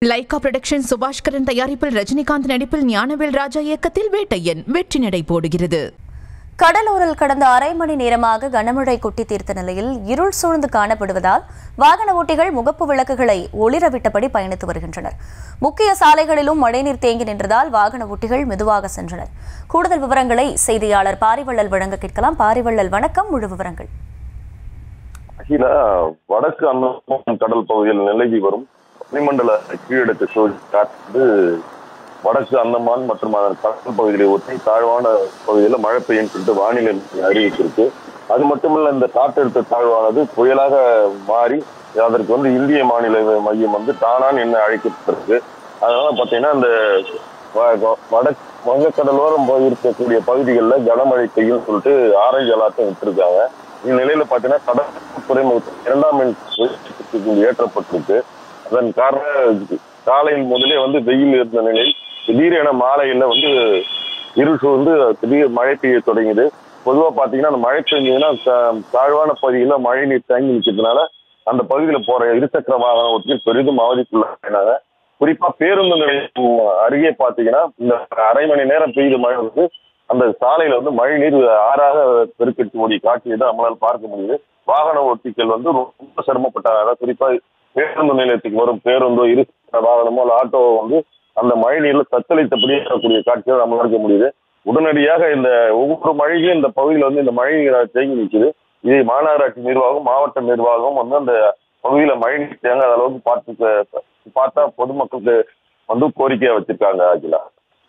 Lyca production Subaskaran தயாரிப்பில் ரஜினிகாந்த் நடிப்பில் ஞானவேல் ராஜா இயக்கத்தில் வேட்டையன் வெற்றி நடை போடுகிறது கடலூரில் கடந்த அரை மணி நேரமாக கனமழை கொட்டி தீர்த்த நிலையில் இருள் சூழ்ந்து காணப்படுவதால் வாகன ஓட்டிகள் முகப்பு விளக்குகளை ஒளிரவிட்டபடி பயணித்து வருகின்றனர் முக்கிய சாலைகளிலும் மழைநீர் தேங்கி நின்றதால் வாகன ஓட்டிகள் மெதுவாக சென்றனர் கூடுதல் விவரங்களை செய்தியாளர் பாரிவள்ளல் வழங்க கேட்கலாம் பாரிவள்ளல் வணக்கம் முழு விவரங்கள் அகில வடக்கு அந்தமான் கடல் பகுதியில் நிலவி வரும் வளிமண்டல கீழடுக்கு சுழற்சி காற்று வடக்கு அந்தமான் மற்றும் அதன் கடல் பகுதியை ஒட்டி தாழ்வான பகுதியில் மழை பெய்யும் சொல்லிட்டு வானிலை அறிவிச்சிருக்கு அது மட்டுமல்ல இந்த காற்றழுத்த தாழ்வானது புயலாக மாறி அதற்கு வந்து இந்திய மாநில மையம் வந்து தானான் என்ன அழைக்கப்பட்டிருக்கு அதனால பாத்தீங்கன்னா இந்த வ- வ- வடக்கு வங்கக்கடலோரம் போய் இருக்கக்கூடிய பகுதிகளில் கனமழை பெய்யும் சொல்லிட்டு ஆரஞ்சு அலாட்டம் விட்டுருக்காங்க இந்நிலையில பாத்தீங்கன்னா கடல் துறைமுகத்தில் இரண்டாம் எண் புயலுக்கு ஏற்றப்பட்டிருக்கு அதன் காரணம் காலையில் முதலே வந்து வெயில் இருந்த நிலை திடீரென மாலையில வந்து இருள் சூழ்ந்து திடீர் மழை பெய்ய தொடங்கியது பொதுவா பாத்தீங்கன்னா அந்த மழை பெஞ்சதுன்னா தா- தாழ்வான பகுதியில மழை நீர் தேங்கி நிற்கிறதுனால அந்த பகுதியில போற இருசக்கர வாகன ஓட்டிகள் பெரிதும் அவதிக்குள்ளாயினாங்க குறிப்பா பேருந்து நிலையம் அருகே பாத்தீங்கன்னா இந்த அரை மணி நேரம் பெய்த மழை வந்து அந்த சாலையில வந்து மழை நீர் ஆறாக பெருக்கெடுத்து ஓடிய காட்சியை தான் நம்மளால பார்க்க முடியுது வாகன ஓட்டிகள் வந்து ரொம்ப சிரமப்பட்டாங்க அதாவது குறிப்பா பேருந்து நிலையத்துக்கு வரும் பேருந்தோ இருசக்கர வாகனமோ இல்ல ஆட்டோவோ வந்து அந்த மழை நீர்ல தத்தளித்தபடியே இருக்கக்கூடிய காட்சியை நம்மளால இருக்க முடியுது உடனடியாக இந்த ஒவ்வொரு மழையிலும் இந்த பகுதியில் வந்து இந்த மழை நீர் தேங்கி நிற்குது இதை மாநகராட்சி நிர்வாகம் மாவட்ட நிர்வாகம் வந்து அந்த பகுதியில மழை நீர் தேங்காத அளவுக்கு பார்த்து பார்த்தா பொதுமக்களுக்கு வந்து கோரிக்கையா வச்சிருக்காங்க அகிலா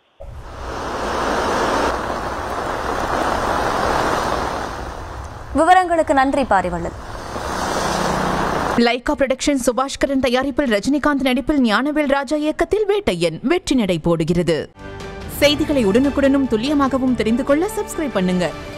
விவரங்களுக்கு நன்றி பாரிவள்ளல் லைகா புரொடக்ஷன் சுபாஷ்கரன் தயாரிப்பில் ரஜினிகாந்த் நடிப்பில் ஞானவேல் ராஜா இயக்கத்தில் வேட்டையன் வெற்றி நடை போடுகிறது செய்திகளை உடனுக்குடனும் துல்லியமாகவும் தெரிந்து கொள்ள சப்ஸ்கிரைப் பண்ணுங்க